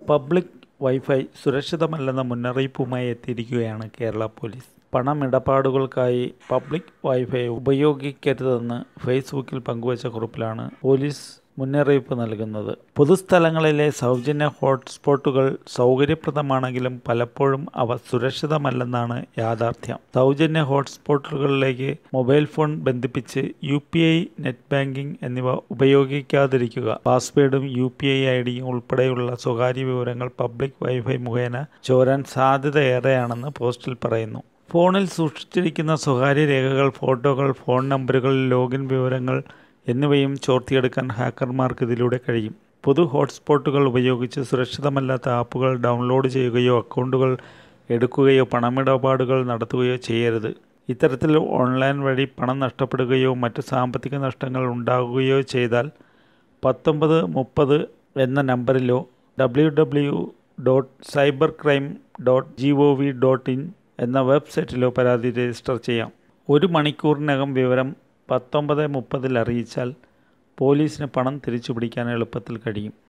public wifi സുരക്ഷിതമല്ലെന്ന മുന്നറിയിപ്പുമായി എത്തിയിരിക്കുകയാണ് കേരള പോലീസ് പണമിടപാടുകൾക്കായി പബ്ലിക് വൈഫൈ ഉപയോഗിക്കരുതെന്ന് ഫേസ്ബുക്കിൽ പങ്കുവച്ച കുറിപ്പിലാണ് പോലീസ് മുന്നറിയിപ്പ് നൽകുന്നത് പൊതുസ്ഥലങ്ങളിലെ സൗജന്യ ഹോട്ട്സ്പോട്ടുകൾ സൗകര്യപ്രദമാണെങ്കിലും പലപ്പോഴും അവ സുരക്ഷിതമല്ലെന്നാണ് യാഥാർത്ഥ്യം സൗജന്യ ഹോട്ട്സ്പോട്ടുകളിലേക്ക് മൊബൈൽ ഫോൺ ബന്ധിപ്പിച്ച് U P I net banking എന്നിവ ഉപയോഗിക്കാതിരിക്കുക പാസ്വേഡും യു പി ഐ ഐ ഡിയും ഉൾപ്പെടെയുള്ള സ്വകാര്യ വിവരങ്ങൾ പബ്ലിക് വൈഫൈ മുഖേന ചോരാൻ സാധ്യതയേറെയാണെന്ന് പോസ്റ്റിൽ പറയുന്നു ഫോണിൽ സൂക്ഷിച്ചിരിക്കുന്ന സ്വകാര്യ രേഖകൾ ഫോട്ടോകൾ ഫോൺ നമ്പറുകൾ ലോഗിൻ വിവരങ്ങൾ എന്നിവയും ചോർത്തിയെടുക്കാൻ ഹാക്കർമാർക്ക് ഇതിലൂടെ കഴിയും പൊതു ഹോട്ട്സ്പോട്ടുകൾ ഉപയോഗിച്ച് സുരക്ഷിതമല്ലാത്ത ആപ്പുകൾ ഡൗൺലോഡ് ചെയ്യുകയോ അക്കൗണ്ടുകൾ എടുക്കുകയോ പണമിടപാടുകൾ നടത്തുകയോ ചെയ്യരുത് ഇത്തരത്തിൽ ഓൺലൈൻ വഴി പണം നഷ്ടപ്പെടുകയോ മറ്റ് സാമ്പത്തിക നഷ്ടങ്ങൾ ഉണ്ടാകുകയോ ചെയ്താൽ പത്തൊമ്പത് മുപ്പത് എന്ന നമ്പറിലോ W W dot cyber crime dot G O V dot in എന്ന വെബ്സൈറ്റിലോ പരാതി രജിസ്റ്റർ ചെയ്യാം ഒരു മണിക്കൂറിനകം വിവരം പത്തൊമ്പത് മുപ്പതിൽ അറിയിച്ചാൽ പോലീസിന് പണം തിരിച്ചു പിടിക്കാൻ എളുപ്പത്തിൽ കഴിയും